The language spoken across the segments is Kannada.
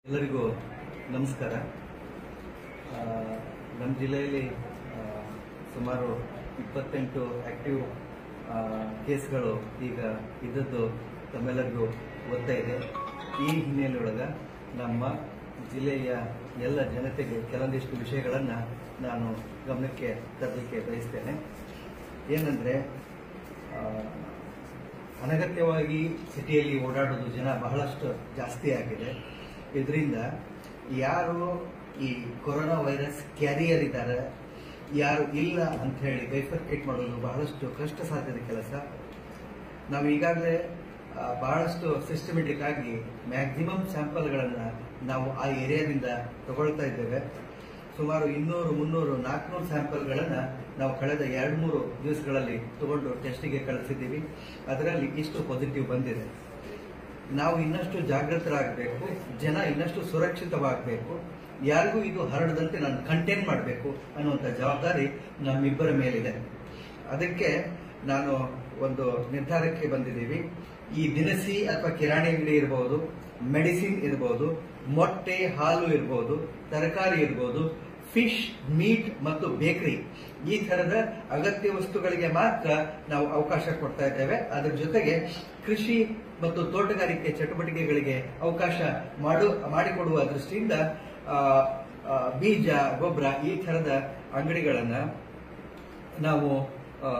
ಎಲ್ಲರಿಗೂ ನಮಸ್ಕಾರ ಆ, ನಮ್ಮ ಜಿಲ್ಲೆಯಲ್ಲಿ ಆ, ಸುಮಾರು ಇಪ್ಪತ್ತೆಂಟು ಆಕ್ಟಿವ್ ಆ, ಕೇಸ್ಗಳು ಈಗ ಇದ್ದದ್ದು ತಮ್ಮೆಲ್ಲರಿಗೂ ಗೊತ್ತಾ ಇದೆ ಈ ಹಿನ್ನೆಲೆಯೊಳಗ ನಮ್ಮ ಜಿಲ್ಲೆಯ ಎಲ್ಲ ಜನತೆಗೆ ಕೆಲವೊಂದಿಷ್ಟು ವಿಷಯಗಳನ್ನು ನಾನು ಗಮನಕ್ಕೆ ತರಲಿಕ್ಕೆ ಬಯಸ್ತೇನೆ ಏನಂದ್ರೆ ಆ, ಅನಗತ್ಯವಾಗಿ ಸಿಟಿಯಲ್ಲಿ ಓಡಾಡೋದು ಜನ ಬಹಳಷ್ಟು ಜಾಸ್ತಿ ಆಗಿದೆ ಇದರಿಂದ ಯಾರು ಈ ಕೊರೋನಾ ವೈರಸ್ ಕ್ಯಾರಿಯರ್ ಇದ್ದಾರೆ ಯಾರು ಇಲ್ಲ ಅಂತ ಹೇಳಿ ಬೈಫರ್ಕೇಟ್ ಮಾಡೋದು ಬಹಳಷ್ಟು ಕಷ್ಟ ಸಾಧ್ಯದ ಕೆಲಸ ನಾವು ಈಗಾಗಲೇ ಆ, ಬಹಳಷ್ಟು ಸಿಸ್ಟಮೆಟಿಕ್ ಆಗಿ ಮ್ಯಾಕ್ಸಿಮಮ್ ಸ್ಯಾಂಪಲ್ಗಳನ್ನು ನಾವು ಆ ಏರಿಯಾದಿಂದ ತಗೊಳ್ತಾ ಇದ್ದೇವೆ ಸುಮಾರು ಇನ್ನೂರು ಮುನ್ನೂರು ನಾಲ್ಕುನೂರು ಸ್ಯಾಂಪಲ್ಗಳನ್ನು ನಾವು ಕಳೆದ ಎರಡು ಮೂರು ದಿವಸಗಳಲ್ಲಿ ತಗೊಂಡು ಟೆಸ್ಟಿಗೆ ಕಳಿಸಿದ್ದೀವಿ ಅದರಲ್ಲಿ ಇಷ್ಟು ಪಾಸಿಟಿವ್ ಬಂದಿದೆ ನಾವು ಇನ್ನಷ್ಟು ಜಾಗೃತರಾಗಬೇಕು ಜನ ಇನ್ನಷ್ಟು ಸುರಕ್ಷಿತವಾಗಬೇಕು ಯಾರಿಗೂ ಇದು ಹರಡದಂತೆ ನಾನು ಕಂಟೈನ್ ಮಾಡಬೇಕು ಅನ್ನುವಂಥ ಜವಾಬ್ದಾರಿ ನಮ್ಮಿಬ್ಬರ ಮೇಲಿದೆ ಅದಕ್ಕೆ ನಾನು ಒಂದು ನಿರ್ಧಾರಕ್ಕೆ ಬಂದಿದ್ದೀವಿ ಈ ದಿನಸಿ ಅಥವಾ ಕಿರಾಣಿ ಅಂಗಡಿ ಇರಬಹುದು ಮೆಡಿಸಿನ್ ಇರಬಹುದು ಮೊಟ್ಟೆ ಹಾಲು ಇರಬಹುದು ತರಕಾರಿ ಇರಬಹುದು ಫಿಶ್ ಮೀಟ್ ಮತ್ತು ಬೇಕರಿ ಈ ತರದ ಅಗತ್ಯ ವಸ್ತುಗಳಿಗೆ ಮಾತ್ರ ನಾವು ಅವಕಾಶ ಕೊಡ್ತಾ ಇದ್ದೇವೆ ಅದರ ಜೊತೆಗೆ ಕೃಷಿ ಮತ್ತು ತೋಟಗಾರಿಕೆ ಚಟುವಟಿಕೆಗಳಿಗೆ ಅವಕಾಶ ಮಾಡು ಮಾಡಿಕೊಡುವ ದೃಷ್ಟಿಯಿಂದ ಆ, ಆ, ಬೀಜ ಗೊಬ್ಬರ ಈ ತರದ ಅಂಗಡಿಗಳನ್ನ ನಾವು ಆ,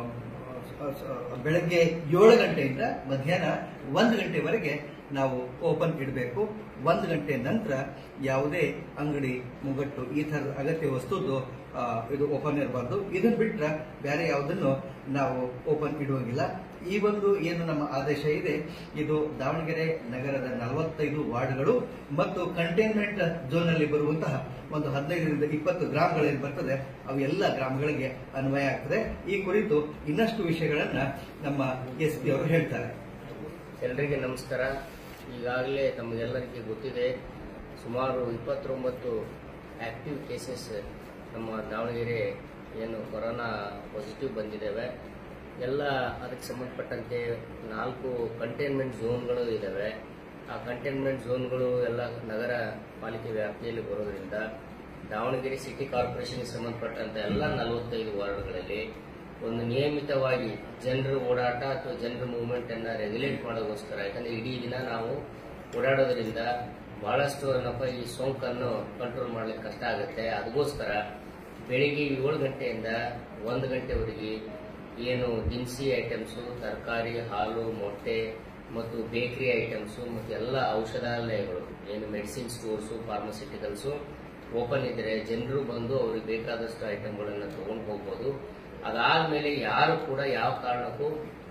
ಸ- ಸ- ಬೆಳಗ್ಗೆ ಏಳು ಗಂಟೆಯಿಂದ ಮಧ್ಯಾಹ್ನ ಒಂದು ಗಂಟೆವರೆಗೆ ನಾವು ಓಪನ್ ಇಡಬೇಕು ಒಂದು ಗಂಟೆ ನಂತರ ಯಾವುದೇ ಅಂಗಡಿ ಮುಗಟ್ಟು ಈ ಥರದ ಅಗತ್ಯ ವಸ್ತುದು ಆ, ಇದು ಓಪನ್ ಇರಬಾರ್ದು ಇದನ್ನು ಬಿಟ್ಟರೆ ಬೇರೆ ಯಾವುದನ್ನು ನಾವು ಓಪನ್ ಇಡುವಂಗಿಲ್ಲ ಈ ಒಂದು ಏನು ನಮ್ಮ ಆದೇಶ ಇದೆ ಇದು ದಾವಣಗೆರೆ ನಗರದ ನಲವತ್ತೈದು ವಾರ್ಡ್ಗಳು ಮತ್ತು ಕಂಟೈನ್ಮೆಂಟ್ ಝೋನ್ ಅಲ್ಲಿ ಬರುವಂತಹ ಒಂದು ಹದಿನೈದರಿಂದ ಇಪ್ಪತ್ತು ಗ್ರಾಮಗಳೇನು ಬರ್ತದೆ ಅವು ಎಲ್ಲ ಗ್ರಾಮಗಳಿಗೆ ಅನ್ವಯ ಆಗ್ತದೆ ಈ ಕುರಿತು ಇನ್ನಷ್ಟು ವಿಷಯಗಳನ್ನ ನಮ್ಮ ಎಸ್ ಪಿ ಅವರು ಹೇಳ್ತಾರೆ ಎಲ್ರಿಗೆ ನಮಸ್ಕಾರ ಈಗಾಗಲೇ ತಮಗೆಲ್ಲರಿಗೆ ಗೊತ್ತಿದೆ ಸುಮಾರು ಇಪ್ಪತ್ತೊಂಬತ್ತು ಆಕ್ಟಿವ್ ಕೇಸಸ್ ನಮ್ಮ ದಾವಣಗೆರೆ ಏನು ಕೊರೋನಾ ಪಾಸಿಟಿವ್ ಬಂದಿದ್ದಾವೆ ಎಲ್ಲ ಅದಕ್ಕೆ ಸಂಬಂಧಪಟ್ಟಂತೆ ನಾಲ್ಕು ಕಂಟೈನ್ಮೆಂಟ್ ಝೋನ್ಗಳು ಇದ್ದಾವೆ ಆ ಕಂಟೈನ್ಮೆಂಟ್ ಝೋನ್ಗಳು ಎಲ್ಲ ನಗರ ಪಾಲಿಕೆ ವ್ಯಾಪ್ತಿಯಲ್ಲಿ ಬರೋದ್ರಿಂದ ದಾವಣಗೆರೆ ಸಿಟಿ ಕಾರ್ಪೊರೇಷನ್ಗೆ ಸಂಬಂಧಪಟ್ಟಂತ ಎಲ್ಲ ನಲವತ್ತೈದು ವಾರ್ಡ್ಗಳಲ್ಲಿ ಒಂದು ನಿಯಮಿತವಾಗಿ ಜನರ ಓಡಾಟ ಅಥವಾ ಜನರ ಮೂವ್ಮೆಂಟ್ ಅನ್ನ ರೆಗ್ಯುಲೇಟ್ ಮಾಡೋದಕ್ಕೋಸ್ಕರ ಯಾಕಂದ್ರೆ ಇಡೀ ದಿನ ನಾವು ಓಡಾಡೋದ್ರಿಂದ ಬಹಳಷ್ಟು ಏನಪ್ಪ ಈ ಸೋಂಕನ್ನು ಕಂಟ್ರೋಲ್ ಮಾಡ್ಲಿಕ್ಕೆ ಕಷ್ಟ ಆಗುತ್ತೆ ಅದಕ್ಕೋಸ್ಕರ ಬೆಳಿಗ್ಗೆ ಏಳು ಗಂಟೆಯಿಂದ ಒಂದು ಗಂಟೆವರೆಗೆ ಏನು ದಿನಸಿ ಐಟಮ್ಸು ತರಕಾರಿ ಹಾಲು ಮೊಟ್ಟೆ ಮತ್ತು ಬೇಕರಿ ಐಟಮ್ಸು ಮತ್ತು ಎಲ್ಲ ಔಷಧಾಲಯಗಳು ಏನು ಮೆಡಿಸಿನ್ ಸ್ಟೋರ್ಸು ಫಾರ್ಮಸ್ಯೂಟಿಕಲ್ಸು ಓಪನ್ ಇದ್ರೆ ಜನರು ಬಂದು ಅವ್ರಿಗೆ ಬೇಕಾದಷ್ಟು ಐಟಮ್ಗಳನ್ನು ತಗೊಂಡು ಹೋಗ್ಬೋದು ಅದಾದ್ಮೇಲೆ ಯಾರು ಕೂಡ ಯಾವ ಕಾರಣಕ್ಕೂ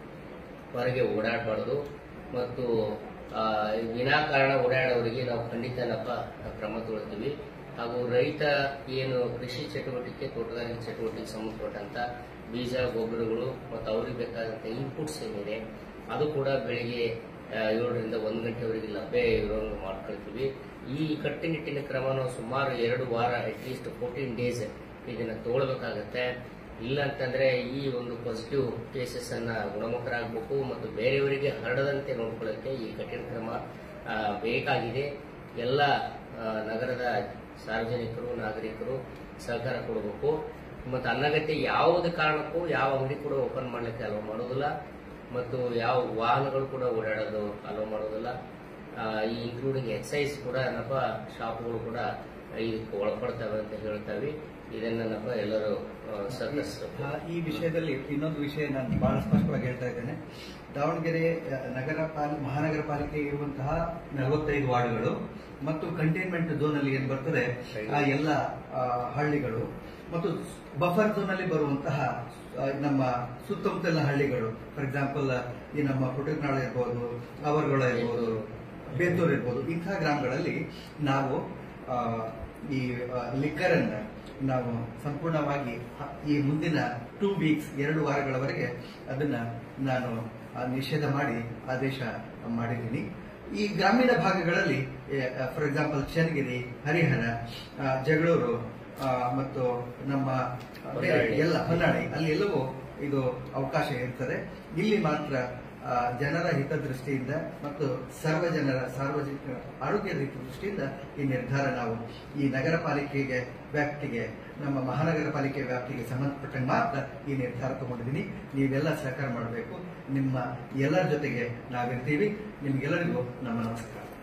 ಹೊರಗೆ ಓಡಾಡಬಾರ್ದು ಮತ್ತು ಆ, ವಿನಾಕಾರಣ ಓಡಾಡೋರಿಗೆ ನಾವು ಖಂಡಿತನಪ್ಪ ಕ್ರಮ ತಗೊಳ್ತೀವಿ ಹಾಗೂ ರೈತ ಏನು ಕೃಷಿ ಚಟುವಟಿಕೆ ತೋಟಗಾರಿಕೆ ಚಟುವಟಿಕೆ ಸಂಬಂಧಪಟ್ಟಂತ ಬೀಜ ಗೊಬ್ಬರಗಳು ಮತ್ತು ಅವ್ರಿಗೆ ಬೇಕಾದಂತ ಇನ್ಪುಟ್ಸ್ ಏನಿದೆ ಅದು ಕೂಡ ಬೆಳಿಗ್ಗೆ ಆ, ಏಳರಿಂದ ಒಂದು ಗಂಟೆವರೆಗೆ ಲಭ್ಯ ಇರೋಂಗೆ ಮಾಡ್ಕೊಳ್ತೀವಿ ಈ ಕಟ್ಟುನಿಟ್ಟಿನ ಕ್ರಮನ ಸುಮಾರು ಎರಡು ವಾರ ಅಟ್ಲೀಸ್ಟ್ ಫೋರ್ಟೀನ್ ಡೇಸ್ ಇದನ್ನ ತಗೊಳ್ಬೇಕಾಗತ್ತೆ ಇಲ್ಲ ಅಂತಂದ್ರೆ ಈ ಒಂದು ಪಾಸಿಟಿವ್ ಕೇಸಸ್ ಅನ್ನ ಗುಣಮುಖರಾಗಬೇಕು ಮತ್ತು ಬೇರೆಯವರಿಗೆ ಹರಡದಂತೆ ನೋಡ್ಕೊಳ್ಳೋಕೆ ಈ ಕಠಿಣ ಕ್ರಮ ಆ, ಬೇಕಾಗಿದೆ ಎಲ್ಲ ಆ, ನಗರದ ಸಾರ್ವಜನಿಕರು ನಾಗರಿಕರು ಸಹಕಾರ ಕೊಡಬೇಕು ಮತ್ತು ಅನ್ನಗತ್ಯ ಯಾವುದೇ ಕಾರಣಕ್ಕೂ ಯಾವ ಅಂಗಡಿ ಕೂಡ ಓಪನ್ ಮಾಡ್ಲಿಕ್ಕೆ ಅಲೋ ಮಾಡೋದಿಲ್ಲ ಮತ್ತು ಯಾವ ವಾಹನಗಳು ಕೂಡ ಓಡಾಡೋದು ಅಲೋ ಮಾಡೋದಿಲ್ಲ ಆ, ಈ ಇನ್ಕ್ಲೂಡಿಂಗ್ ಎಕ್ಸೈಸ್ ಕೂಡ ಏನಪ್ಪ ಶಾಪ್ಗಳು ಕೂಡ ಇದಕ್ಕೆ ಒಳಪಡ್ತವೆ ಅಂತ ಹೇಳ್ತಾವೆ ಇದನ್ನಪ್ಪ ಎಲ್ಲರೂ ಆ, ಸಹಕರಿಸಬೇಕು ಆ, ಈ ವಿಷಯದಲ್ಲಿ ಇನ್ನೊಂದು ವಿಷಯ ನಾನು ಬಹಳ ಸ್ಪಷ್ಟವಾಗಿ ಹೇಳ್ತಾ ಇದ್ದೇನೆ ದಾವಣಗೆರೆ ಆ, ನಗರ ಪಾಲಿ ಮಹಾನಗರ ಪಾಲಿಕೆ ಇರುವಂತಹ ನಲವತ್ತೈದು ವಾರ್ಡ್ಗಳು ಮತ್ತು ಕಂಟೈನ್ಮೆಂಟ್ ಝೋನ್ ಅಲ್ಲಿ ಏನ್ ಬರ್ತದೆ ಆ ಎಲ್ಲ ಆ, ಹಳ್ಳಿಗಳು ಮತ್ತು ಬಫರ್ ಝೋನ್ ಅಲ್ಲಿ ಬರುವಂತಹ ಆ, ನಮ್ಮ ಸುತ್ತಮುತ್ತಲಿನ ಹಳ್ಳಿಗಳು ಫಾರ್ ಎಕ್ಸಾಂಪಲ್ ಈ ನಮ್ಮ ಪುಟಕ್ನಾಳು ಇರ್ಬೋದು ಅವರ್ಗಳ ಇರ್ಬೋದು ಬೇತೂರು ಇರ್ಬೋದು ಇಂಥ ಗ್ರಾಮಗಳಲ್ಲಿ ನಾವು ಆ, ಈ ಲಿಕ್ಕರ್ ಅನ್ನ ನಾವು ಸಂಪೂರ್ಣವಾಗಿ ಹ- ಈ ಮುಂದಿನ ಟೂ ವೀಕ್ಸ್ ಎರಡು ವಾರಗಳವರೆಗೆ ಅದನ್ನ ನಾನು ಆ, ನಿಷೇಧ ಮಾಡಿ ಆದೇಶ ಮಾಡಿದ್ದೀನಿ ಈ ಗ್ರಾಮೀಣ ಭಾಗಗಳಲ್ಲಿ ಫಾರ್ ಎಕ್ಸಾಂಪಲ್ ಚನ್ನಗಿರಿ ಹರಿಹರ ಆ, ಜಗಳೂರು ಆ, ಮತ್ತು ನಮ್ಮ ಬೇರೆ ಹೊನ್ನಾಳಿ. ಎಲ್ಲ ಹೊನ್ನಾಳಿ ಅಲ್ಲಿ ಎಲ್ಲವೂ ಇದು ಅವಕಾಶ ಇರ್ತದೆ ಇಲ್ಲಿ ಮಾತ್ರ ಆ, ಜನರ ಹಿತದೃಷ್ಟಿಯಿಂದ ಮತ್ತು ಸರ್ವ ಜನರ ಸಾರ್ವಜನಿಕ ಆರೋಗ್ಯದ ಹಿತದೃಷ್ಟಿಯಿಂದ ಈ ನಿರ್ಧಾರ ನಾವು ಈ ನಗರ ಪಾಲಿಕೆಗೆ ವ್ಯಾಪ್ತಿಗೆ ನಮ್ಮ ಮಹಾನಗರ ಪಾಲಿಕೆ ವ್ಯಾಪ್ತಿಗೆ ಸಂಬಂಧಪಟ್ಟಂಗೆ ಮಾತ್ರ ಈ ನಿರ್ಧಾರ ತಗೊಂಡಿದ್ದೀನಿ ನೀವೆಲ್ಲ ಸಹಕಾರ ಮಾಡಬೇಕು ನಿಮ್ಮ ಎಲ್ಲರ ಜೊತೆಗೆ ನಾವಿರ್ತೀವಿ ನಿಮ್ಗೆಲ್ಲರಿಗೂ ನಮ್ಮ ನಮಸ್ಕಾರ